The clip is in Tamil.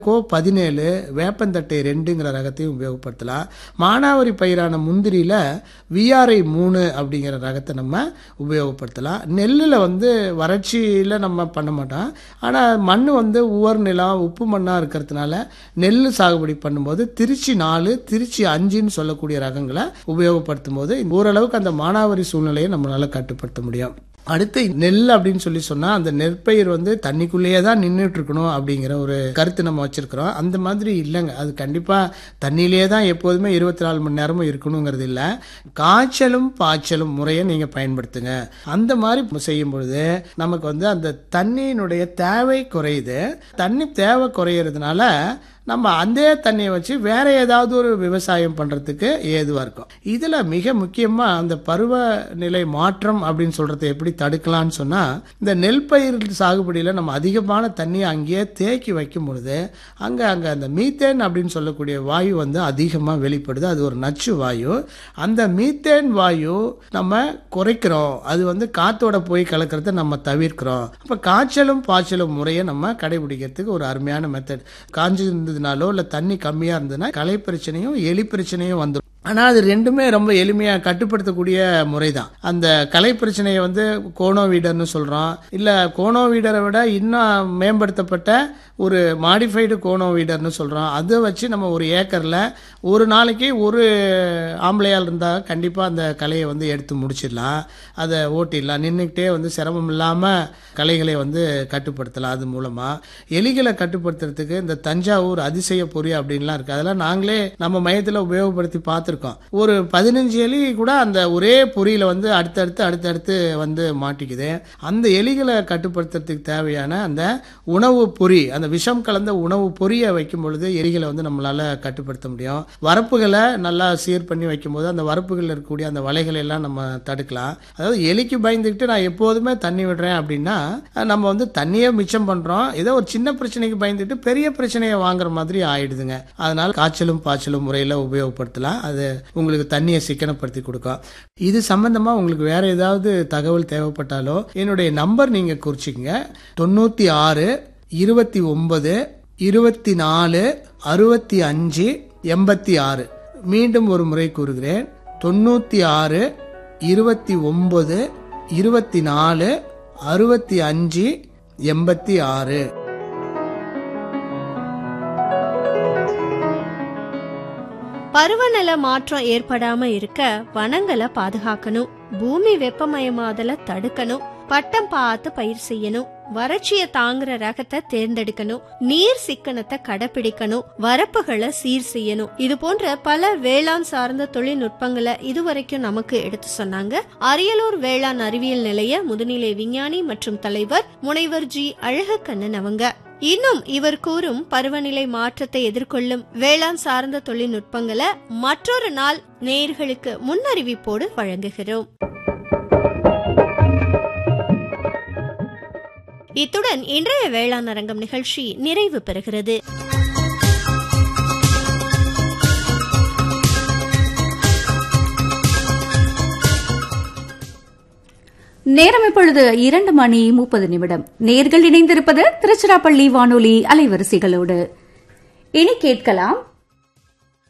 கோ பதினேழு வேப்பந்தட்டை ரெண்டுங்கிற ரகத்தையும் உபயோகப்படுத்தலாம் மானாவரி பயிரான முந்திரியில் விஆர்ஐ மூணு அப்படிங்கிற ரகத்தை நம்ம உபயோகப்படுத்தலாம் நெல்லில் வந்து வறட்சியில் நம்ம பண்ண மாட்டோம் ஆனால் மண் வந்து உவர் நிலம் உப்பு மண்ணாக இருக்கிறதுனால நெல் சாகுபடி பண்ணும்போது திருச்சி நாலு திருச்சி அஞ்சுன்னு சொல்லக்கூடிய ரகங்களை உபயோகப்படுத்தும் போது ஓரளவுக்கு அந்த மானாவரி சூழ்நிலையை நம்மளால கட்டுப்படுத்த முடியும் அடுத்து நெல் அப்படின்னு சொல்லி சொன்னா அந்த நெற்பயிர் வந்து தண்ணிக்குள்ளேயே தான் நின்றுட்டு இருக்கணும் அப்படிங்கிற ஒரு கருத்து நம்ம வச்சிருக்கிறோம் அந்த மாதிரி இல்லைங்க அது கண்டிப்பா தண்ணியிலேயே தான் எப்போதுமே இருபத்தி நாலு மணி நேரமும் இருக்கணுங்கிறது இல்லை காய்ச்சலும் பாய்ச்சலும் முறையை நீங்க பயன்படுத்துங்க அந்த மாதிரி செய்யும் பொழுது நமக்கு வந்து அந்த தண்ணியினுடைய தேவை குறையுது தண்ணி தேவை குறையிறதுனால நம்ம அந்த தண்ணியை வச்சு வேற ஏதாவது ஒரு விவசாயம் பண்றதுக்கு ஏதுவா இருக்கும் இதுல மிக முக்கியமா அந்த பருவநிலை மாற்றம் அப்படின்னு சொல்றதை எப்படி தடுக்கலாம்னு சொன்னா இந்த நெல் பயிர் சாகுபடியில நம்ம அதிகமான தண்ணியை அங்கேயே தேக்கி வைக்கும் பொழுது அங்க அங்க அந்த மீத்தேன் அப்படின்னு சொல்லக்கூடிய வாயு வந்து அதிகமா வெளிப்படுது அது ஒரு நச்சு வாயு அந்த மீத்தேன் வாயு நம்ம குறைக்கிறோம் அது வந்து காத்தோட போய் கலக்கிறத நம்ம தவிர்க்கிறோம் அப்ப காய்ச்சலும் பாய்ச்சலும் முறையை நம்ம கடைபிடிக்கிறதுக்கு ஒரு அருமையான மெத்தட் காஞ்சி இருந்ததுனாலோ இல்ல தண்ணி கம்மியா இருந்ததுன்னா களை பிரச்சனையும் எலி பிரச்சனையும் வந்துடும் ஆனா அது ரெண்டுமே ரொம்ப எளிமையா கட்டுப்படுத்தக்கூடிய முறை தான் அந்த கலை பிரச்சனையை வந்து கோனோ வீடர்னு சொல்றோம் இல்ல கோனோ வீடரை விட இன்னும் மேம்படுத்தப்பட்ட ஒரு மாடிஃபைடு கோனோ வீடர்னு சொல்றோம் அதை வச்சு நம்ம ஒரு ஏக்கர்ல ஒரு நாளைக்கு ஒரு ஆம்பளையால் இருந்தா கண்டிப்பா அந்த கலையை வந்து எடுத்து முடிச்சிடலாம் அதை ஓட்டிடலாம் நின்றுக்கிட்டே வந்து சிரமம் இல்லாம கலைகளை வந்து கட்டுப்படுத்தலாம் அது மூலமா எலிகளை கட்டுப்படுத்துறதுக்கு இந்த தஞ்சாவூர் அதிசய பொறி அப்படின்லாம் இருக்கு அதெல்லாம் நாங்களே நம்ம மையத்தில் உபயோகப்படுத்தி பார்த்துருக்கோம் ஒரு பதினஞ்சு எலி கூட அந்த ஒரே பொறியில வந்து அடுத்தடுத்து அடுத்தடுத்து வந்து மாட்டிக்குது அந்த எலிகளை கட்டுப்படுத்துறதுக்கு தேவையான அந்த உணவு பொறி அந்த விஷம் கலந்த உணவு பொறியை வைக்கும் பொழுது எலிகளை வந்து நம்மளால கட்டுப்படுத்த முடியும் வரப்புகளை நல்லா சீர் பண்ணி வைக்கும்போது அந்த வரப்புகளில் இருக்கக்கூடிய அந்த வலைகளை எல்லாம் நம்ம தடுக்கலாம் அதாவது எலிக்கு பயந்துக்கிட்டு நான் எப்போதுமே தண்ணி விடுறேன் அப்படின்னா நம்ம வந்து தண்ணியே மிச்சம் பண்றோம் ஏதோ ஒரு சின்ன பிரச்சனைக்கு பயந்துட்டு பெரிய பிரச்சனையை வாங்குற மாதிரி ஆயிடுதுங்க அதனால காய்ச்சலும் பாய்ச்சலும் முறையில் உபயோகப்படுத்தலாம் அது உங்களுக்கு தண்ணியை சிக்கனப்படுத்தி கொடுக்கும் இது சம்பந்தமா உங்களுக்கு வேற ஏதாவது தகவல் தேவைப்பட்டாலோ என்னுடைய நம்பர் நீங்க குறிச்சிக்கங்க தொண்ணூத்தி ஆறு இருபத்தி ஒன்பது இருபத்தி நாலு அறுபத்தி அஞ்சு எண்பத்தி ஆறு மீண்டும் ஒரு முறை கூறுகிறேன் தொண்ணூத்தி ஆறு இருபத்தி ஒன்பது இருபத்தி நாலு அறுபத்தி அஞ்சு எண்பத்தி ஆறு பருவநில மாற்றம் ஏற்படாம இருக்க வனங்களை பாதுகாக்கணும் பூமி வெப்பமயமாதல தடுக்கணும் பட்டம் பார்த்து பயிர் செய்யணும் வறட்சிய தாங்குற ரகத்தை தேர்ந்தெடுக்கணும் நீர் சிக்கனத்தை கடைபிடிக்கணும் வரப்புகளை சீர் செய்யணும் இது போன்ற பல வேளாண் சார்ந்த தொழில்நுட்பங்களை இதுவரைக்கும் நமக்கு எடுத்து சொன்னாங்க அரியலூர் வேளாண் அறிவியல் நிலைய முதுநிலை விஞ்ஞானி மற்றும் தலைவர் முனைவர் ஜி அழகக்கண்ணன் அவங்க இன்னும் இவர் கூறும் பருவநிலை மாற்றத்தை எதிர்கொள்ளும் வேளாண் சார்ந்த தொழில்நுட்பங்களை மற்றொரு நாள் நேயர்களுக்கு முன்னறிவிப்போடு வழங்குகிறோம் இத்துடன் இன்றைய வேளாண் அரங்கம் நிகழ்ச்சி நிறைவு பெறுகிறது நேரம் இப்பொழுது இரண்டு மணி முப்பது நிமிடம் நேர்கள் இணைந்திருப்பது திருச்சிராப்பள்ளி வானொலி அலைவரிசைகளோடு இனி கேட்கலாம்